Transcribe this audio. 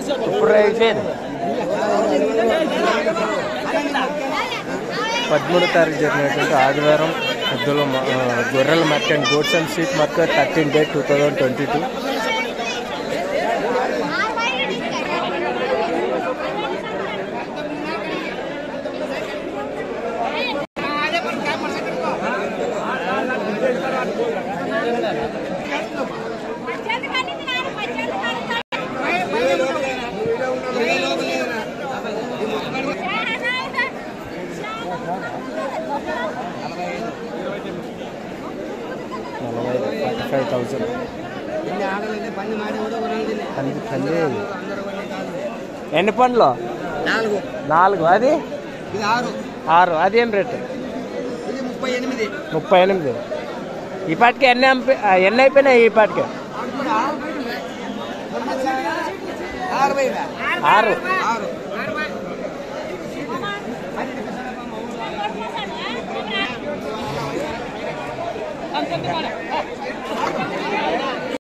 ఇప్పుడు అయిపోయింది పదమూడో తారీఖు జరిగినటువంటి ఆదివారం ఎద్దుల మ- ఆ, గొర్రెల market and goats and sweet market thirteen date two thousand twenty two నలభై ఫార్టీ ఫైవ్ థౌజండ్ పంది పంది ఎన్ని పండ్లు నాలుగు నాలుగు అది ఇది ఆరు ఆరు అది ఏం రేటు ఇది ముప్పై ఎనిమిది ముప్పై ఎనిమిది ఈ పాటికి ఎన్ని అంపి ఆ, ఎన్ని అయిపోయినాయి ఈ పాటికి ఆరు బయట ఆరు ఆరు